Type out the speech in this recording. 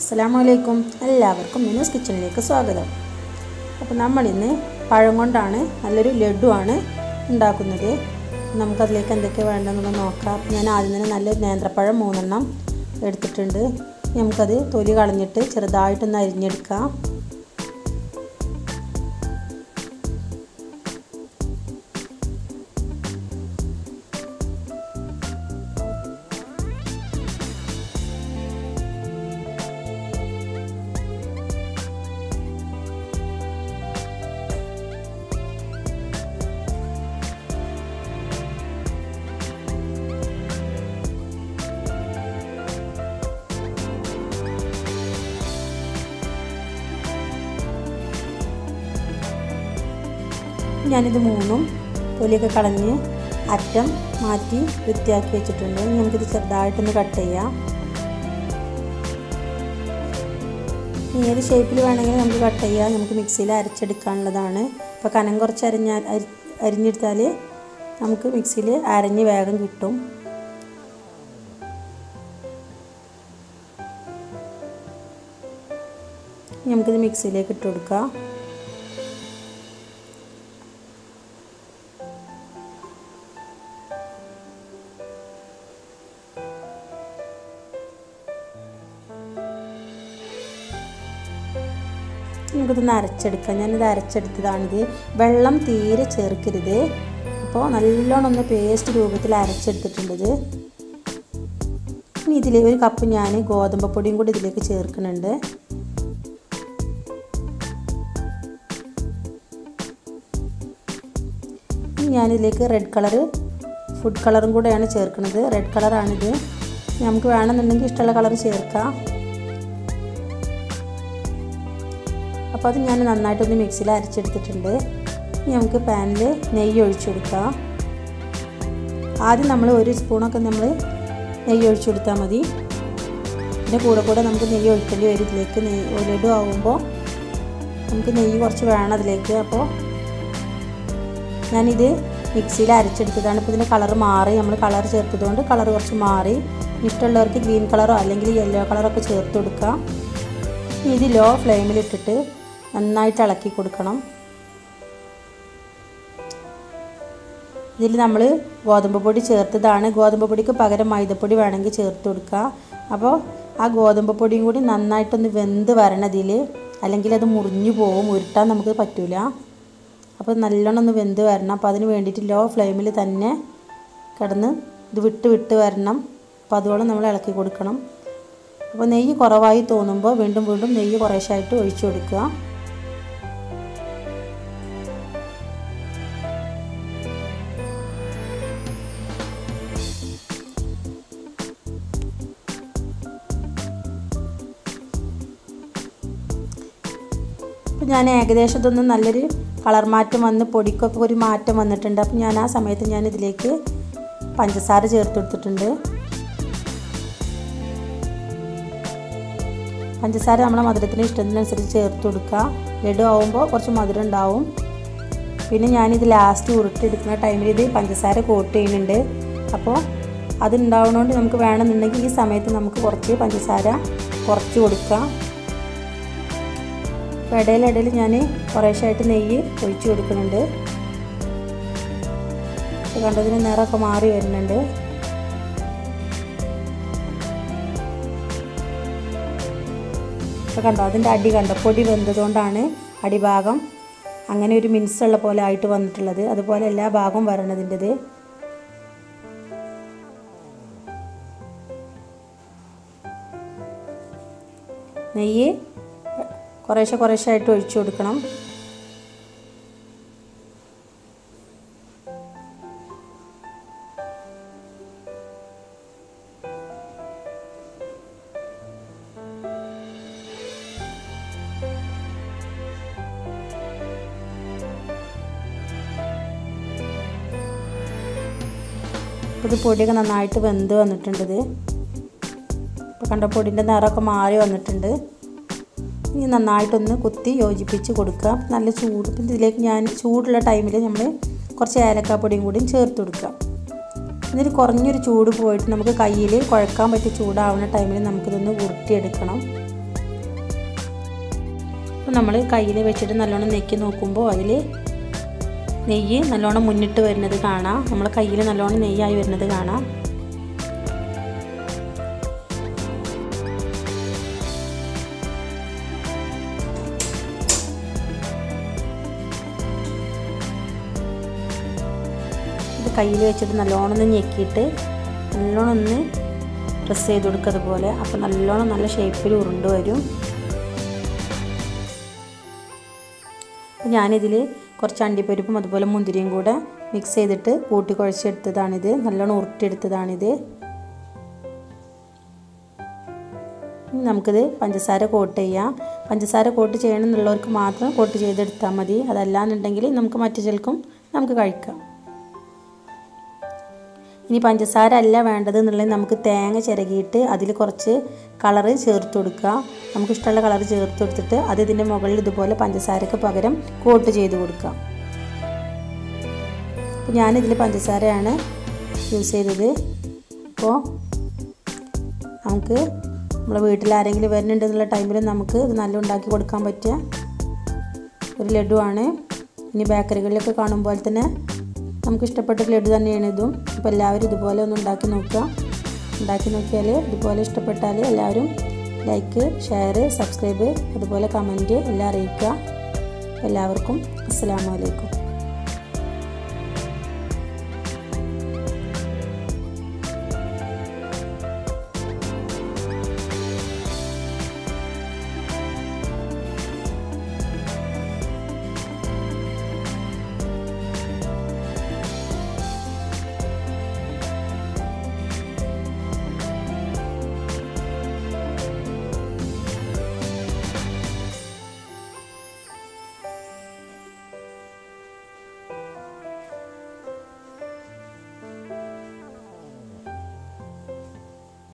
അസ്സാം വലൈക്കും എല്ലാവർക്കും മിനൂസ് കിച്ചണിലേക്ക് സ്വാഗതം അപ്പോൾ നമ്മളിന്ന് പഴം കൊണ്ടാണ് നല്ലൊരു ലഡുവാണ് ഉണ്ടാക്കുന്നത് നമുക്കതിലേക്ക് എന്തൊക്കെ വേണ്ടതെന്നുള്ളത് നോക്കാം ഞാൻ ആദ്യം തന്നെ നല്ലൊരു നേന്ത്രപ്പഴം മൂന്നെണ്ണം എടുത്തിട്ടുണ്ട് നമുക്കത് തൊലി കളഞ്ഞിട്ട് ചെറുതായിട്ടൊന്ന് അരിഞ്ഞെടുക്കാം ഞാനിത് മൂന്നും തൊലിയൊക്കെ കളഞ്ഞ് അറ്റം മാറ്റി വൃത്തിയാക്കി വെച്ചിട്ടുണ്ട് ഇനി നമുക്കിത് ചെറുതായിട്ടൊന്ന് കട്ട് ചെയ്യാം ഏത് ഷേപ്പിൽ വേണമെങ്കിലും നമുക്ക് കട്ട് ചെയ്യാം നമുക്ക് മിക്സിയിൽ അരച്ചെടുക്കാനുള്ളതാണ് ഇപ്പോൾ കനം കുറച്ച് അരിഞ്ഞാൽ അരി അരിഞ്ഞെടുത്താൽ നമുക്ക് മിക്സിയിൽ അരഞ്ഞ് വേഗം കിട്ടും നമുക്കിത് മിക്സിയിലേക്ക് ഇട്ട് കൊടുക്കാം നമുക്കിതൊന്ന് അരച്ചെടുക്കാം ഞാനിത് അരച്ചെടുത്തതാണിത് വെള്ളം തീരെ ചേർക്കരുത് അപ്പോൾ നല്ലോണം ഒന്ന് പേസ്റ്റ് രൂപത്തിൽ അരച്ചെടുത്തിട്ടുണ്ടത് ഇനി ഇതിൽ ഒരു കപ്പ് ഞാൻ ഗോതമ്പ് പൊടിയും കൂടി ഇതിലേക്ക് ചേർക്കുന്നുണ്ട് ഇനി ഞാനിതിലേക്ക് റെഡ് കളറ് ഫുഡ് കളറും കൂടെയാണ് ചേർക്കുന്നത് റെഡ് കളറാണിത് നമുക്ക് വേണമെന്നുണ്ടെങ്കിൽ ഇഷ്ടമുള്ള കളർ ചേർക്കാം അപ്പോൾ അത് ഞാൻ നന്നായിട്ടൊന്ന് മിക്സിയിൽ അരച്ചെടുത്തിട്ടുണ്ട് ഇനി നമുക്ക് പാനിൽ നെയ്യ് ഒഴിച്ചു കൊടുക്കാം ആദ്യം നമ്മൾ ഒരു സ്പൂണൊക്കെ നമ്മൾ നെയ്യ് ഒഴിച്ചു കൊടുത്താൽ മതി പിന്നെ കൂടെ കൂടെ നമുക്ക് നെയ്യ് ഒഴിക്കേണ്ടി വരും ഇതിലേക്ക് നെയ്യ് ലഡു ആകുമ്പോൾ നമുക്ക് നെയ്യ് കുറച്ച് വേണം അതിലേക്ക് അപ്പോൾ ഞാനിത് മിക്സിയിൽ അരച്ചെടുത്തതാണ് ഇപ്പോൾ ഇതിൻ്റെ കളർ മാറി നമ്മൾ കളർ ചേർത്തതുകൊണ്ട് കളർ കുറച്ച് മാറി ഇഷ്ടമുള്ളവർക്ക് ഗ്രീൻ കളറോ അല്ലെങ്കിൽ യെല്ലോ കളറൊക്കെ ചേർത്ത് കൊടുക്കാം ഇത് ലോ ഫ്ലെയിമിലിട്ടിട്ട് നന്നായിട്ട് ഇളക്കി കൊടുക്കണം ഇതിൽ നമ്മൾ ഗോതമ്പ് പൊടി ചേർത്തതാണ് ഗോതമ്പ് പൊടിക്ക് പകരം മൈദപ്പൊടി വേണമെങ്കിൽ ചേർത്ത് കൊടുക്കുക അപ്പോൾ ആ ഗോതമ്പ് പൊടിയും കൂടി നന്നായിട്ടൊന്ന് വെന്ത് വരണതിൽ അല്ലെങ്കിൽ അത് മുറിഞ്ഞു പോകും ഉരുട്ടാൻ നമുക്ക് പറ്റില്ല അപ്പോൾ നല്ലോണം ഒന്ന് വെന്ത് വരണം അപ്പോൾ അതിന് വേണ്ടിയിട്ട് ലോ ഫ്ലെയിമിൽ തന്നെ കിടന്ന് ഇത് വിട്ട് വിട്ട് വരണം അപ്പോൾ അതുപോലെ നമ്മൾ ഇളക്കി കൊടുക്കണം അപ്പോൾ നെയ്യ് കുറവായി തോന്നുമ്പോൾ വീണ്ടും വീണ്ടും നെയ്യ് കുറേശ്ശായിട്ട് ഒഴിച്ചു കൊടുക്കുക അപ്പോൾ ഞാൻ ഏകദേശം ഇതൊന്നും നല്ലൊരു കളർ മാറ്റം വന്ന് പൊടിക്കൊക്കെ ഒരു മാറ്റം വന്നിട്ടുണ്ട് അപ്പോൾ ഞാൻ ആ സമയത്ത് ഞാൻ ഇതിലേക്ക് പഞ്ചസാര ചേർത്ത് കൊടുത്തിട്ടുണ്ട് പഞ്ചസാര നമ്മളെ മധുരത്തിന് ഇഷ്ടത്തിനനുസരിച്ച് ചേർത്ത് കൊടുക്കുക ലഡു ആവുമ്പോൾ കുറച്ച് മധുരം ഉണ്ടാവും പിന്നെ ഞാനിത് ലാസ്റ്റ് ഉരുട്ടെടുക്കുന്ന ടൈമിൽ ഇത് പഞ്ചസാര കോട്ട് ചെയ്യുന്നുണ്ട് അപ്പോൾ അതുണ്ടാവുന്നതുകൊണ്ട് നമുക്ക് വേണമെന്നുണ്ടെങ്കിൽ ഈ സമയത്ത് നമുക്ക് കുറച്ച് പഞ്ചസാര കുറച്ച് കൊടുക്കാം അപ്പോൾ ഇടയിലിടയിൽ ഞാൻ കുറേശ്ശായിട്ട് നെയ്യ് ഒഴിച്ചു കൊടുക്കുന്നുണ്ട് കണ്ടതിന് നിറമൊക്കെ മാറി വരുന്നുണ്ട് ഇപ്പോൾ കണ്ടോ അതിൻ്റെ അടി കണ്ടോ പൊടി വെന്തതുകൊണ്ടാണ് അടിഭാഗം അങ്ങനെ ഒരു മിനുസുള്ള പോലെ ആയിട്ട് വന്നിട്ടുള്ളത് അതുപോലെ എല്ലാ ഭാഗവും വരണതിൻ്റെത് നെയ്യ് കുറേശ്ശെ കുറേശ്ശെ ആയിട്ട് ഒഴിച്ചു കൊടുക്കണം ഇത് പൊടിയൊക്കെ നന്നായിട്ട് വെന്ത് വന്നിട്ടുണ്ട് ഇത് ഇപ്പോൾ കണ്ട പൊടിൻ്റെ നിറമൊക്കെ മാറി വന്നിട്ടുണ്ട് ഇനി നന്നായിട്ടൊന്ന് കുത്തി യോജിപ്പിച്ച് കൊടുക്കുക നല്ല ചൂട് ഇപ്പം ഇതിലേക്ക് ഞാൻ ചൂടുള്ള ടൈമിൽ നമ്മൾ കുറച്ച് ഏലക്കാപ്പൊടിയും കൂടിയും ചേർത്ത് കൊടുക്കുക എന്നിട്ട് കുറഞ്ഞൊരു ചൂട് പോയിട്ട് നമുക്ക് കയ്യിൽ കുഴക്കാൻ പറ്റിയ ചൂടാവുന്ന ടൈമിൽ നമുക്കിതൊന്ന് ഉരുട്ടിയെടുക്കണം അപ്പോൾ നമ്മൾ കയ്യിൽ വെച്ചിട്ട് നല്ലോണം നെക്കി നോക്കുമ്പോൾ അതിൽ നെയ്യ് നല്ലോണം മുന്നിട്ട് വരുന്നത് കാണാം നമ്മൾ കയ്യിൽ നല്ലോണം നെയ്യായി വരുന്നത് കാണാം ഇത് കയ്യിൽ വെച്ചിട്ട് നല്ലോണം ഒന്ന് ഞെക്കിയിട്ട് നല്ലോണം ഒന്ന് പ്രസ് ചെയ്ത് കൊടുക്കുക അതുപോലെ അപ്പോൾ നല്ലോണം നല്ല ഷേപ്പിൽ ഉരുണ്ട് വരും അപ്പോൾ ഞാനിതിൽ കുറച്ച് അണ്ടിപ്പരിപ്പും അതുപോലെ മുന്തിരിയും കൂടെ മിക്സ് ചെയ്തിട്ട് കൂട്ടി കുഴച്ചെടുത്തതാണിത് നല്ലോണം ഉരുട്ടിയെടുത്തതാണിത് ഇനി നമുക്കിത് പഞ്ചസാര കോട്ട് ചെയ്യാം പഞ്ചസാര കോട്ട് ചെയ്യണമെന്നുള്ളവർക്ക് മാത്രം കോട്ട് ചെയ്തെടുത്താൽ മതി അതല്ലാന്നുണ്ടെങ്കിൽ നമുക്ക് മറ്റു ചിലക്കും നമുക്ക് കഴിക്കാം ഇനി പഞ്ചസാര അല്ല വേണ്ടത് എന്നുള്ളത് നമുക്ക് തേങ്ങ ചിരകിയിട്ട് അതിൽ കുറച്ച് കളറ് ചേർത്ത് കൊടുക്കുക നമുക്ക് ഇഷ്ടമുള്ള കളർ ചേർത്ത് കൊടുത്തിട്ട് അത് ഇതിൻ്റെ മുകളിൽ ഇതുപോലെ പഞ്ചസാരക്ക് പകരം കോട്ട് ചെയ്ത് കൊടുക്കാം അപ്പോൾ ഞാനിതിൽ പഞ്ചസാരയാണ് യൂസ് ചെയ്തത് അപ്പോൾ നമുക്ക് നമ്മളെ വീട്ടിൽ ആരെങ്കിലും വരുന്നുണ്ടെന്നുള്ള ടൈമിൽ നമുക്ക് ഇത് നല്ല ഉണ്ടാക്കി കൊടുക്കാൻ പറ്റിയ ഒരു ലഡുവാണ് ഇനി ബേക്കറികളിലൊക്കെ കാണുമ്പോൾ തന്നെ നമുക്ക് ഇഷ്ടപ്പെട്ട ലഡു തന്നെയാണ് ഇതും അപ്പോൾ എല്ലാവരും ഇതുപോലെ ഒന്ന് ഉണ്ടാക്കി നോക്കുക ഉണ്ടാക്കി നോക്കിയാൽ ഇതുപോലെ ഇഷ്ടപ്പെട്ടാൽ എല്ലാവരും ലൈക്ക് ഷെയർ സബ്സ്ക്രൈബ് അതുപോലെ കമൻറ്റ് എല്ലാം അറിയിക്കുക എല്ലാവർക്കും അസ്സാം വലൈക്കും